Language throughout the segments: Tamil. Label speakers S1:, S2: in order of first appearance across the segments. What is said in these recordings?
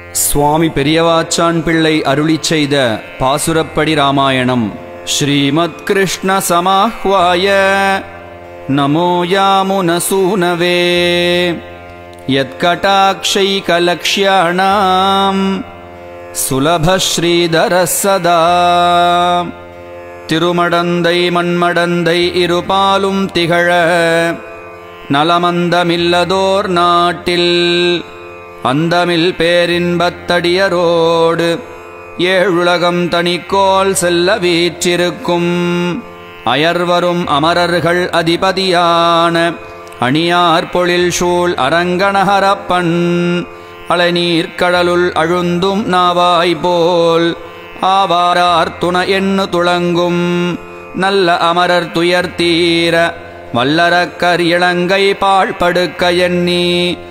S1: சுவாமி பெரியவாச்சான் பிள்ளை அருளிச் செய்த பாசுரப்படி ராமாயணம் ஸ்ரீமத் கிருஷ்ண சமாஹ்வாய நமோ யாமுனசூனவே யத்கடாட்சைகலக்ஷ்யாணாம் சுலபஸ்ரீதர சதா திருமடந்தை மண்மடந்தை இருபாலும் திகழ நலமந்தமில்லதோர் நாட்டில் அந்தமில் பேரின்பத்தடியரோடு ஏழுலகம் தனிக்கோல் செல்ல வீற்றிருக்கும் அயர்வரும் அமரர்கள் அதிபதியான அணியார் பொழில் சூழ் அரங்கணஹரப்பன் அலைநீர்க்கடலுள் அழுந்தும் நாவாய் போல் ஆவாரார் துண எண்ணு துளங்கும் நல்ல அமரர் துயர் தீர வல்லரக்கர் இளங்கை பாழ்படுக்க எண்ணி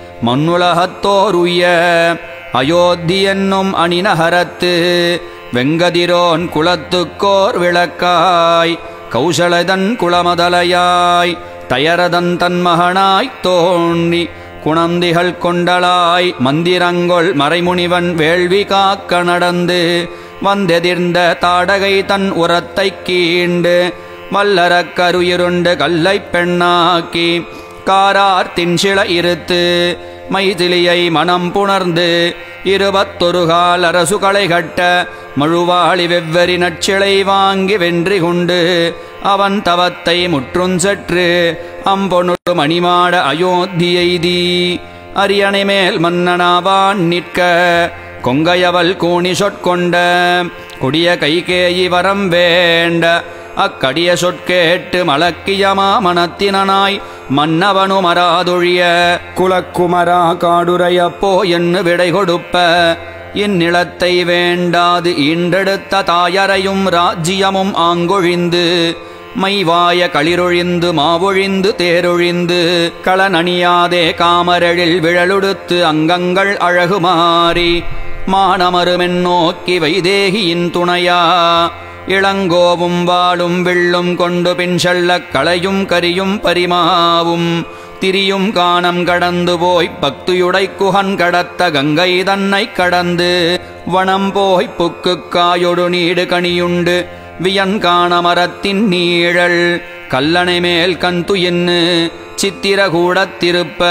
S1: மண்ணுலகத்தோருய அயோத்தி என்னும் அணிநகரத்து வெங்கதிரோன் குலத்துக்கோர் விளக்காய் கௌசலதன் குளமதலையாய் தயரதன் தன் மகனாய்த் தோன்றி குணந்திகள் கொண்டலாய் மந்திரங்கொள் மறைமுனிவன் வேள்வி காக்க நடந்து வந்தெதிர்ந்த தாடகை தன் உரத்தைக் கீண்டு வல்லரக் கருயிருண்டு கல்லைப் பெண்ணாக்கி காரார் தின்சில இருத்து மைதிலியை மனம் புணர்ந்து இருபத்தொரு கால் அரசு களை கட்ட மழுவாளி வெவ்வரி நச்சிலை வாங்கி வென்றி கொண்டு அவன் தவத்தை முற்றுஞ்சற்று அம்பொனு மணிமாட அயோத்தியெய்தி அரியணை மேல் மன்னனாவான் நிற்க கொங்கையவள் கூணி சொற்கொண்ட கொடிய கைகேயி வரம் வேண்ட அக்கடிய சொற்கேட்டு மலக்கியமா மனத்தினனாய் மன்னவனு மராதொழிய குலக்குமரா காடுரையப்போ என்று விடை கொடுப்ப இந்நிலத்தை வேண்டாது ஈண்டெடுத்த தாயரையும் ராஜ்யமும் ஆங்கொழிந்து மைவாய களிரொழிந்து மாவொழிந்து தேரொழிந்து களனணியாதே காமரழில் விழலுடுத்து அங்கங்கள் அழகு மாறி மானமருமென் நோக்கி வைதேகியின் துணையா இளங்கோவும் வாளும் வில்லும் கொண்டு பின் செல்லக் களையும் கரியும் பரிமாவும் திரியும் காணம் கடந்து போய் பக்தியுடை குகன் கடத்த கங்கை தன்னை கடந்து வனம் போய் புக்குக் காயொடு நீடு கனியுண்டு வியன் காண மரத்தின் நீழல் கல்லணை மேல் கந்துயின்னு சித்திரகூடத்திருப்ப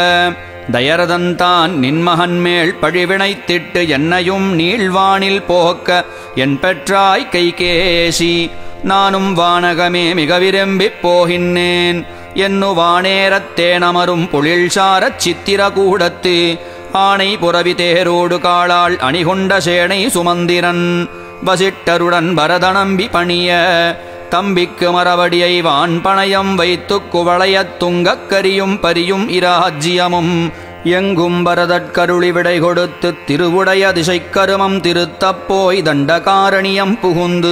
S1: தயரதன்தான் நின்மகன் மேல் பழிவினைத்திட்டு என்னையும் நீள்வானில் போக்க என் பெற்றாய் கைகேசி நானும் வானகமே மிக விரும்பிப் போகின்றேன் என்னு வானேரத்தேனமரும் பொழில்சாரச் சித்திரகூடத்து ஆணை புறவி தேரோடு காளாள் அணிகொண்ட சேனை சுமந்திரன் வசிட்டருடன் பரதநம்பி பணிய தம்பிக்கு மரவடியை வான் பணயம் வைத்துக் குவளையத் துங்கக் கரியும் பரியும் இராஜ்யமும் எங்கும் பரதற்கருளி விடை கொடுத்து திருவுடைய திசைக்கருமம் திருத்தப் போய் தண்டகாரணியம் புகுந்து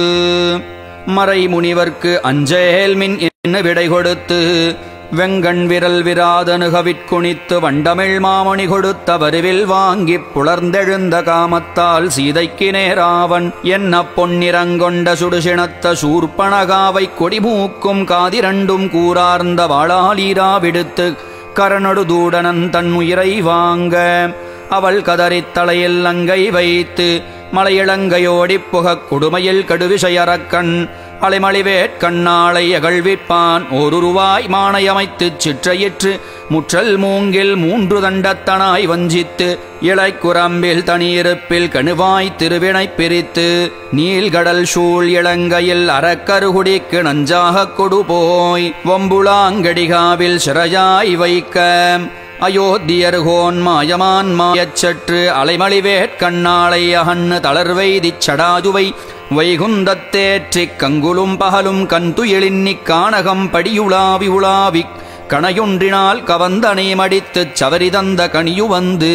S1: மறை முனிவர்க்கு அஞ்சேல்மின் என்று விடை கொடுத்து வெங்கண் விரல் விராதனுகவிற்குணித்து வண்டமிழ் மாமணி கொடுத்த வருவில் வாங்கிப் புலர்ந்தெழுந்த காமத்தால் சீதைக்கு நேராவன் என்ன பொன்னிறங்கொண்ட சுடுசிணத்த சூர்பணகாவை கொடிமூக்கும் காதிரண்டும் கூறார்ந்த வாளாலீரா விடுத்து கரணொடு தூடனன் தன் உயிரை வாங்க அவள் கதறித் தலையில் அங்கை வைத்து மலையிளங்கையோடிப் புகக் கொடுமையில் கடுவிசையறக்கண் அலைமளிவேற் கண்ணாளை அகழ்விப்பான் ஓருருவாய் மானையமைத்துச் சிற்றையிற்று முற்றல் மூங்கில் மூன்று தண்டத்தனாய் வஞ்சித்து இளைக்குரம்பில் தனியிருப்பில் கணுவாய் திருவினைப் பிரித்து நீள்கடல் சூழ் இளங்கையில் அறக்கருகுடிக்கு நஞ்சாகக் கொடு போய் வம்புளாங்கடிகாவில் சிறையாய் வைக்க அயோத்தியர்கோன் மாயமான் மாயச்சற்று அலைமளிவேற் கண்ணாளை அகன்னு தளர்வைதிச் சடாதுவை வைகுந்தத்தேற்றிக் கங்குலும் பகலும் கந்துயிலின்னிக் கானகம் படியுலாவி உலாவிக் கணையொன்றினால் கவந்தனை மடித்துச் சவரிதந்த கனியு வந்து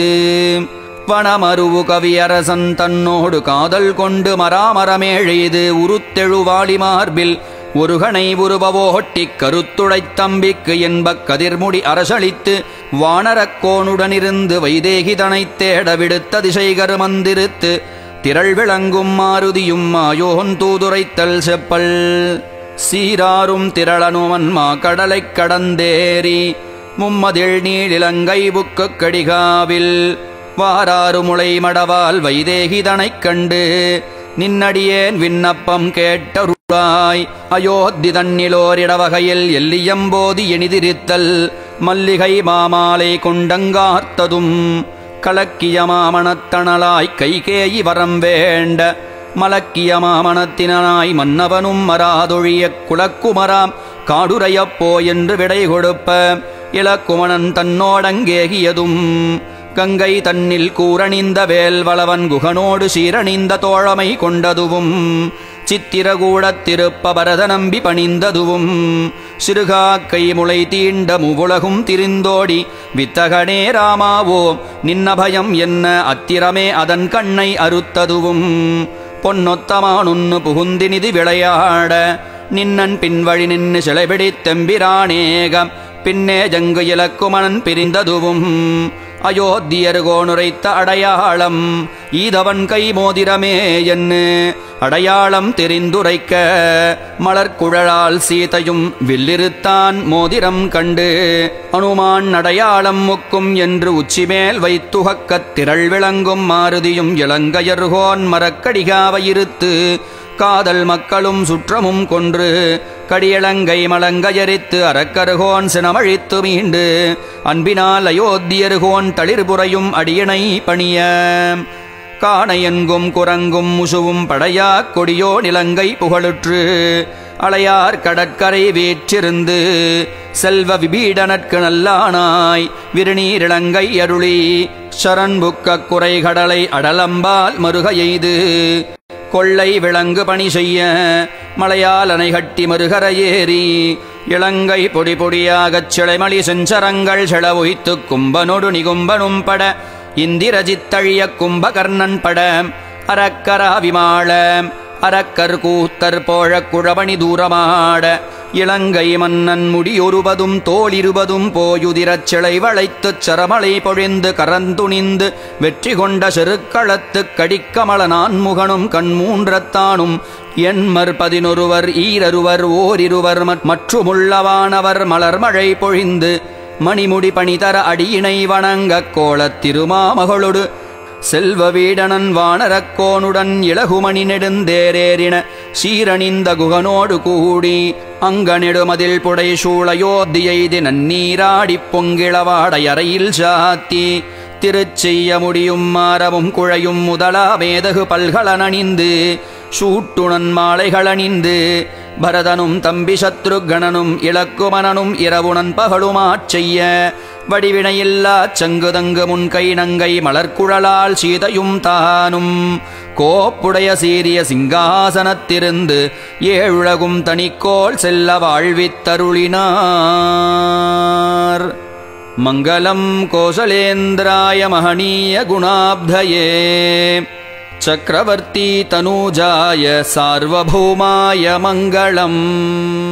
S1: வனமருவு கவியரசன் தன்னோடு காதல் கொண்டு மராமரமேழெய்து உருத்தெழுவாளி மார்பில் ஒருகனை உருவவோட்டிக் கருத்துடைத் தம்பிக்கு என்பக் கதிர்முடி அரசளித்து வானரக்கோனுடனிருந்து வைதேகிதனைத் தேட விடுத்த திசைகரு மந்திருத்து திரள் விளங்கும் மாருதியும் மாயோன் தூதுரைத்தல் செப்பல் சீராரும் திரளனுமன் மா கடலைக் கடந்தேறி மும்மதில் நீளிலங்கை புக்குக் கடிகாவில் வாராறு முளை மடவால் வைதேகிதனைக் கண்டு நின்னடியேன் விண்ணப்பம் கேட்டருளாய் அயோத்தி தன்னிலோரிடவகையில் எல்லியம்போதி எனிதிரித்தல் மல்லிகை மாமாலை கொண்டங்கார்த்ததும் கலக்கிய மாமணத்தணலாய் கைகேயி வரம் வேண்ட மலக்கிய மாமணத்தினாய் மன்னவனும் மராதொழியக் குலக்குமராம் காடுரையப்போ என்று விடை கொடுப்ப இலக்குமணன் தன்னோடங்கேகியதும் கங்கை தன்னில் கூரணிந்த வேல்வளவன் குகனோடு சீரணிந்த தோழமை கொண்டதுவும் சித்திரகூடத் திருப்ப பரத நம்பி பணிந்ததுவும் சிறுகாக்கை முளை தீண்ட முவுலகும் திரிந்தோடி வித்தகனே ராமாவோ நின்னபயம் என்ன அத்திரமே அதன் கண்ணை அறுத்ததுவும் பொன்னொத்தமானுன்னு புகுந்தினிது விளையாட நின்னன் பின்வழி நின்னு சிலைபிடித் தெம்பிரானேகம் பின்னே ஜங்கு இலக்குமணன் பிரிந்ததுவும் அயோத்தியர் கோணுரைத்த அடையாளம் ஈதவன் கை மோதிரமே என்று அடையாளம் தெரிந்துரைக்க மலர்குழலால் சீதையும் வில்லிருத்தான் மோதிரம் கண்டு அனுமான் அடையாளம் முக்கும் என்று உச்சிமேல் வைத்துகக்கத் திரள் விளங்கும் மாருதியும் இளங்கையர்கோன் மரக்கடிகாவையிருத்து காதல் மக்களும் சுற்றமும் கொன்று கடியளங்கை மலங்கயரித்து அறக்கருகோன் சினமழித்து மீண்டு அன்பினால் அயோத்தியருகோன் தளிர்புறையும் அடியணை பணிய காணையெங்கும் குரங்கும் முசுவும் படையா கொடியோ நிலங்கை புகழுற்று அளையார் கடற்கரை வீற்றிருந்து செல்வ விபீடனற்கு நல்லானாய் விருநீரிளங்கை அருளி சரண்புக்க குறைகடலை அடலம்பால் மருக எய்து கொள்ளை விளங்கு பணி செய்ய மலையால் அணை கட்டி மறுகர ஏறி இளங்கை பொடி பொடியாகச் சிலைமளி செஞ்சரங்கள் செளவுய்த்து கும்பனொடு நிகும்பனும் பட இந்திரஜித்தழிய கும்பகர்ணன் பட அரக்கரா விமாள அரக்கர் கூத்தர் போழக் குழவணி தூரமாட இளங்கை மன்னன் முடியொருபதும் தோளிருபதும் போயுதிரச் சிலை வளைத்துச் சரமலை பொழிந்து கரந்துணிந்து வெற்றி கொண்ட செருக்களத்துக் கடிக்கமல நான்முகனும் கண்மூன்றத்தானும் என்மர் பதினொருவர் ஈரருவர் ஓரிருவர் மற்றுமுள்ளவானவர் மலர்மழை பொழிந்து மணிமுடி பணிதர அடியினை வணங்கக் கோலத் திருமாமகளொடு செல்வ வீடனன் வானரக்கோனுடன் இளகுமணி நெடுந்தேரேறின சீரணிந்த குகனோடு கூடி அங்கநெடுமதில் புடை சூளையோத்தியெய்தி நன்னீராடிப் பொங்கிளவாடை அறையில் சாத்தி திருச்செய்ய முடியும் மாறவும் குழையும் முதலா மேதகு பல்களனணிந்து சூட்டுணன் மாலைகளணிந்து பரதனும் தம்பி சத்ருகணனும் இலக்குமணனும் இரவுணன் பகலுமாச் செய்ய வடிவினையில்லா சங்குதங்கு முன்கை நங்கை மலர்குழலால் சீதையும் தானும் கோப்புடைய சீரிய சிங்காசனத்திருந்து ஏழுலகும் தனிக்கோள் செல்ல வாழ்வித்தருளினார் மங்களம் கோசலேந்திராய மகனீய குணாப்தயே சக்கரவர்த்தி தனூஜாய சார்வபௌமாய மங்களம்